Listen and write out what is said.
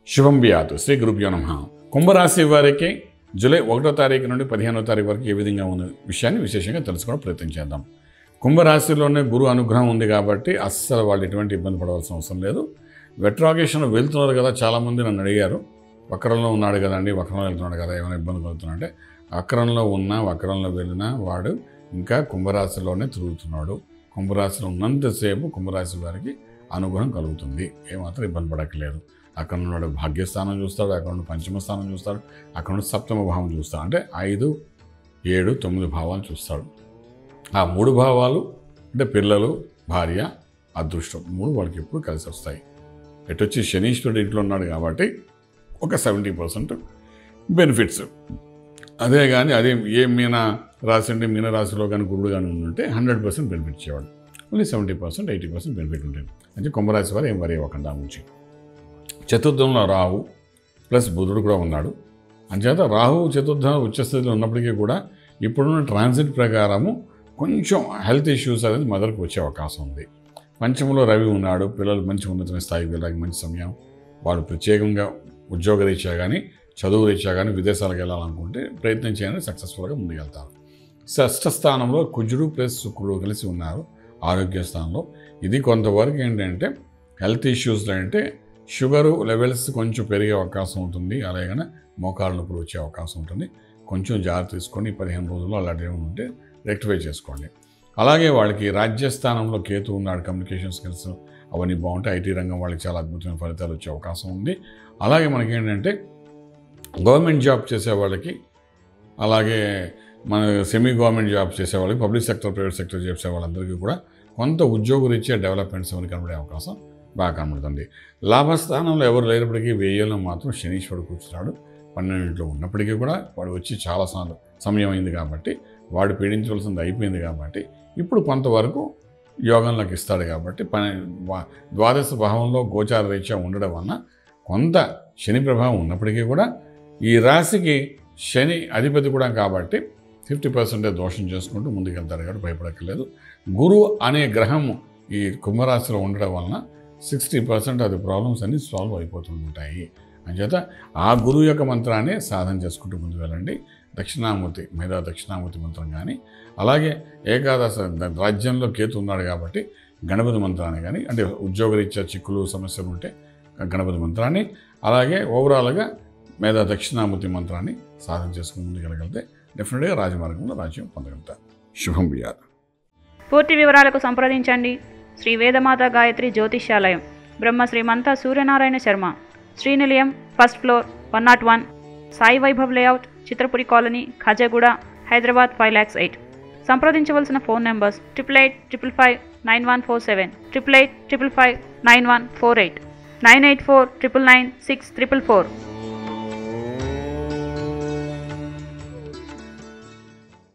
శుభం బియాతు శ్రీ గురుభ్యో నమ కుంభరాశి వారికి జూలై ఒకటో తారీఖు నుండి పదిహేనో తారీఖు వరకు ఏ విధంగా ఉన్న విషయాన్ని విశేషంగా తెలుసుకోవడం ప్రయత్నం చేద్దాం కుంభరాశిలోనే గురు అనుగ్రహం ఉంది కాబట్టి అస్సలు వాళ్ళు ఎటువంటి ఇబ్బంది పడవలసిన అవసరం లేదు వెట్రాగేషన్ వెళ్తున్నారు కదా చాలామంది నన్ను అడిగారు వక్రంలో ఉన్నాడు కదండి వక్రంలో వెళ్తున్నాడు కదా ఏమైనా ఇబ్బంది పడుతున్నా అంటే వక్రంలో ఉన్నా వక్రంలో వెళ్ళినా వాడు ఇంకా కుంభరాశిలోనే తిరుగుతున్నాడు కుంభరాశిలో ఉన్నంతసేపు కుంభరాశి వారికి అనుగ్రహం కలుగుతుంది ఏమాత్రం ఇబ్బంది పడక్కలేదు అక్కడ ఉన్నాడు భాగ్యస్థానం చూస్తాడు అక్కడ నుండి పంచమ స్థానం చూస్తాడు అక్కడ నుండి సప్తమ భావం చూస్తాడు అంటే ఐదు ఏడు తొమ్మిది భావాలు చూస్తాడు ఆ మూడు భావాలు అంటే పిల్లలు భార్య అదృష్టం మూడు వాళ్ళకి ఎప్పుడు కలిసి వస్తాయి ఎటొచ్చి శనీశ్వరుడు ఇంట్లో ఉన్నాడు కాబట్టి ఒక సెవెంటీ పర్సెంట్ బెనిఫిట్స్ అదే కానీ అదే ఏ మీన రాశి అంటే మీన రాశిలో కానీ గురుడు కానీ ఉంటే హండ్రెడ్ పర్సెంట్ బెనిఫిట్ ఇచ్చేవాడు only seventy percent eighty percent benefit ఉంటుంది అంటే కుంభరాశి వారు ఏం వరి అవ్వకుండా ఉంచి చతుర్థంలో రాహు ప్లస్ బుధుడు కూడా ఉన్నాడు అంచేత రాహు చతుర్థ ఉచ్చస్థితిలో ఉన్నప్పటికీ కూడా ఇప్పుడున్న ట్రాన్సిట్ ప్రకారము కొంచెం హెల్త్ ఇష్యూస్ అనేది మదర్కి వచ్చే అవకాశం ఉంది పంచమంలో రవి ఉన్నాడు పిల్లలు మంచి ఉన్నతమైన స్థాయికి వెళ్ళడానికి మంచి సమయం వాళ్ళు ప్రత్యేకంగా ఉద్యోగ రీత్యా కానీ చదువు రీత్యా కానీ విదేశాలకు వెళ్ళాలనుకుంటే ప్రయత్నం చేయాలని సక్సెస్ఫుల్గా ముందుకెళ్తారు షష్ఠ స్థానంలో కుజుడు ప్లస్ శుక్రుడు కలిసి ఉన్నారు ఆరోగ్య స్థానంలో ఇది కొంతవరకు ఏంటంటే హెల్త్ ఇష్యూస్లో అంటే షుగరు లెవెల్స్ కొంచెం పెరిగే అవకాశం ఉంటుంది అలాగే మోకాళ్ళ నొప్పులు వచ్చే అవకాశం ఉంటుంది కొంచెం జాగ్రత్త తీసుకొని పదిహేను రోజుల్లో అలాంటివి ఏమైనా ఉంటే రెక్టిఫై చేసుకోండి అలాగే వాళ్ళకి రాజ్యస్థానంలో కేతు ఉన్నాడు కమ్యూనికేషన్ స్కిల్స్ అవన్నీ బాగుంటాయి ఐటీ రంగం వాళ్ళకి చాలా అద్భుతమైన ఫలితాలు వచ్చే అవకాశం ఉంది అలాగే మనకి ఏంటంటే గవర్నమెంట్ జాబ్ చేసే వాళ్ళకి అలాగే మన సెమీ గవర్నమెంట్ జాబ్ చేసే వాళ్ళకి పబ్లిక్ సెక్టర్ ప్రైవేట్ సెక్టర్ చేసే వాళ్ళందరికీ కూడా కొంత ఉద్యోగ రీత్యా డెవలప్మెంట్స్ ఏమైనా కనబడే అవకాశం బాగా కనబడుతుంది లాభస్థానంలో ఎవరు లేనప్పటికీ వెయ్యిలో మాత్రం శనీశ్వరుడు కూర్చున్నాడు పన్నెండింట్లో ఉన్నప్పటికీ కూడా వాడు వచ్చి చాలా సార్లు సమయం అయింది కాబట్టి వాడు పీడించవలసింది అయిపోయింది కాబట్టి ఇప్పుడు కొంతవరకు యోగంలోకి ఇస్తాడు కాబట్టి పని వా- ద్వాదశ భావంలో గోచార రీత్యా ఉండడం వలన కొంత శని ప్రభావం ఉన్నప్పటికీ కూడా ఈ రాశికి శని అధిపతి కూడా కాబట్టి ఫిఫ్టీ పర్సెంటే దోషం చేసుకుంటూ ముందుకెళ్తాడు కాబట్టి భయపడక్కర్లేదు గురు అనే గ్రహం ఈ కుంభరాశిలో ఉండడం వలన సిక్స్టీ పర్సెంట్ అది ప్రాబ్లమ్స్ అన్నీ సాల్వ్ అయిపోతుంటాయి అంచేత ఆ గురువు యొక్క మంత్రాన్ని సాధన చేసుకుంటూ ముందుకు వెళ్ళండి దక్షిణామూర్తి మేధా దక్షిణామూర్తి మంత్రం కానీ అలాగే ఏకాదశ ద- రాజ్యంలో కేతు ఉన్నాడు కాబట్టి గణపతి మంత్రాన్ని కానీ అంటే ఉద్యోగరీత్యా చిక్కులు సమస్యలు ఉంటే గణపతి మంత్రాన్ని అలాగే ఓవరాల్గా మేధా దక్షిణామూర్తి మంత్రాన్ని సాధన చేసుకుని ముందుకెళ్ళగలిగితే డెఫినెట్గా రాజమార్గంలో రాజ్యం పొందగలుగుతారు శుభం బియార్ పూర్తి వివరాలకు సంప్రదించండి Shri Vedamata Gayatri Jyotishyalayam Brahma Shrimanta Suryanarayana Sharma Srinilayam first floor one not one Sai Vaibhav layout Chitrapuri colony Khajaguda Hyderabad five lakhs eight సంప్రదించవలసిన phone numbers triple eight triple five nine one four seven triple eight triple five nine one four eight nine eight four triple nine six triple four